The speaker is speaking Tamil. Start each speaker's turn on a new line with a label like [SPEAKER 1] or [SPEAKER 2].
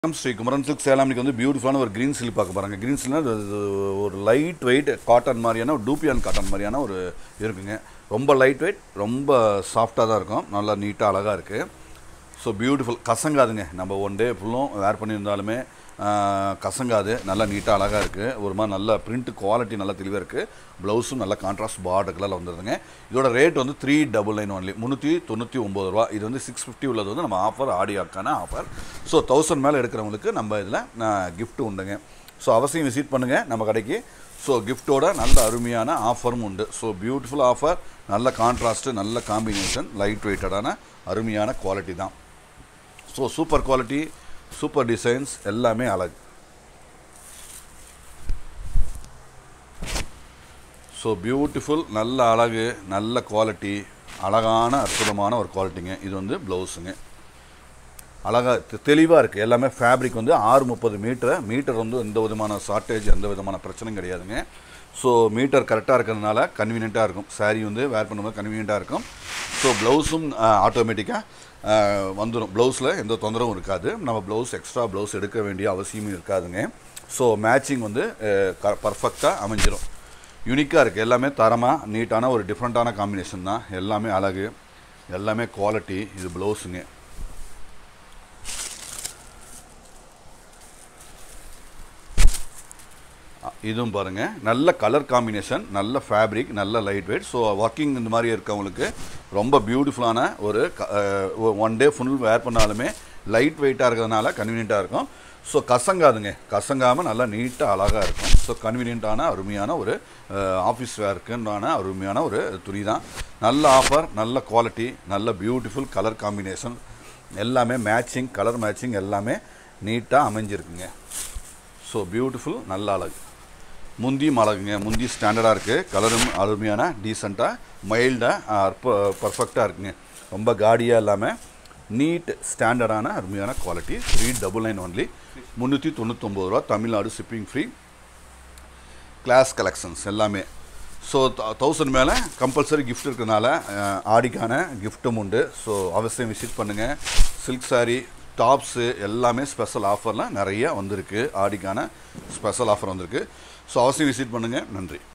[SPEAKER 1] வணக்கம் ஸ்ரீ குமரன் சில்க் சேலம் இன்னைக்கு வந்து பியூட்டிஃபுல்லான ஒரு க்ரீன் சில்க் பார்க்க போகிறாங்க க்ரீன் சில்க்னா ஒரு லைட் வெயிட் காட்டன் மாதிரியான ஒரு டூப்பியான் காட்டன் மாதிரியான ஒரு இருக்குங்க ரொம்ப லைட் வெயிட் ரொம்ப சாஃப்டாக தான் இருக்கும் நல்லா நீட்டாக அழகாக இருக்குது ஸோ பியூட்டிஃபுல் கசங்காதுங்க நம்ம ஒன் டே ஃபுல்லும் வேர் பண்ணியிருந்தாலுமே ஆஹ், கசங்காது நல்லா நீட்டாக அழகாக இருக்குது ஒரு மாதிரி நல்ல பிரிண்ட் குவாலிட்டி நல்லா தெளிவாக இருக்குது ப்ளவுஸும் நல்ல கான்ட்ராஸ்ட் பார்டர் கலரில் வந்துருதுங்க இதோட ரேட் வந்து த்ரீ டபுள் நைன் ஒன்லி முந்நூற்றி தொண்ணூற்றி ஒம்பது ரூபா இது வந்து சிக்ஸ் ஃபிஃப்டி உள்ளது வந்து நம்ம ஆஃபர் ஆடியாக்கான ஆஃபர் ஸோ தௌசண்ட் மேலே எடுக்கிறவங்களுக்கு நம்ம இதில் gift உண்டுங்க ஸோ அவசியம் விசிட் பண்ணுங்கள் நம்ம கடைக்கு ஸோ கிஃப்ட்டோட நல்ல அருமையான ஆஃபரும் உண்டு ஸோ பியூட்டிஃபுல் ஆஃபர் நல்ல கான்ட்ராஸ்ட்டு நல்ல காம்பினேஷன் லைட் வெயிட்டடான அருமையான குவாலிட்டி தான் so super quality super designs எல்லாமே அழகு ஸோ பியூட்டிஃபுல் நல்ல அழகு நல்ல குவாலிட்டி அழகான அற்புதமான ஒரு குவாலிட்டிங்க இது வந்து ப்ளவுஸுங்க அழகாக தெளிவாக இருக்குது எல்லாமே ஃபேப்ரிக் வந்து ஆறு முப்பது மீட்டர் மீட்டர் வந்து எந்த விதமான ஷார்ட்டேஜ் எந்த விதமான பிரச்சனையும் கிடையாதுங்க ஸோ மீட்டர் கரெக்டாக இருக்கிறதுனால கன்வீனியண்ட்டாக இருக்கும் saree வந்து வேர் பண்ணும்போது கன்வீனியண்ட்டாக இருக்கும் ஸோ ப்ளவுஸும் ஆட்டோமேட்டிக்காக வந்துடும் ப்ளவுஸில் எந்த தொந்தரவும் இருக்காது நம்ம ப்ளவுஸ் எக்ஸ்ட்ரா ப்ளவுஸ் எடுக்க வேண்டிய அவசியமும் இருக்காதுங்க ஸோ மேட்சிங் வந்து பர்ஃபெக்டாக அமைஞ்சிரும் யூனிக்காக இருக்குது எல்லாமே தரமாக நீட்டான ஒரு டிஃப்ரெண்ட்டான காம்பினேஷன் தான் எல்லாமே அழகு எல்லாமே குவாலிட்டி இது ப்ளவுஸுங்க இதுவும் பாருங்கள் நல்ல கலர் காம்பினேஷன் நல்ல ஃபேப்ரிக் நல்ல லைட் வெயிட் ஸோ ஒர்க்கிங் இந்த மாதிரி இருக்கவங்களுக்கு ரொம்ப பியூட்டிஃபுல்லான ஒரு ஒன் டே ஃபுல் வேர் பண்ணாலுமே லைட் வெயிட்டாக இருக்கிறதுனால கன்வீனியண்ட்டாக இருக்கும் ஸோ கசங்காதுங்க கசங்காமல் நல்லா நீட்டாக அழகாக இருக்கும் ஸோ கன்வீனியண்ட்டான அருமையான ஒரு ஆஃபீஸ் வேர்க்குன்றான அருமையான ஒரு துணி தான் நல்ல ஆஃபர் நல்ல குவாலிட்டி நல்ல பியூட்டிஃபுல் கலர் காம்பினேஷன் எல்லாமே மேட்சிங் கலர் மேட்சிங் எல்லாமே நீட்டாக அமைஞ்சிருக்குங்க ஸோ பியூட்டிஃபுல் நல்ல அழகு முந்தியும் அழகுங்க முந்தி ஸ்டாண்டர்டாக இருக்குது கலரும் அருமையான டீசெண்டாக மைல்டாக அற்ப பர்ஃபெக்டாக இருக்குங்க ரொம்ப காடியாக இல்லாமல் நீட் ஸ்டாண்டர்டான அருமையான quality three double nine only முந்நூற்றி தொண்ணூத்தொம்பது ரூபா Tamil Nadu shipping free class collections எல்லாமே ஸோ தௌசண்ட் மேலே கம்பல்சரி gift இருக்கிறதுனால அஹ், ஆடிக்கான கிஃப்ட்டும் உண்டு ஸோ அவசியம் விசிட் பண்ணுங்கள் சில்க் saree டாப்ஸு எல்லாமே ஸ்பெஷல் ஆஃபர்லாம் நிறைய வந்திருக்கு ஆடிக்கான ஸ்பெஷல் ஆஃபர் வந்திருக்கு ஸோ அவசியம் விசிட் பண்ணுங்கள் நன்றி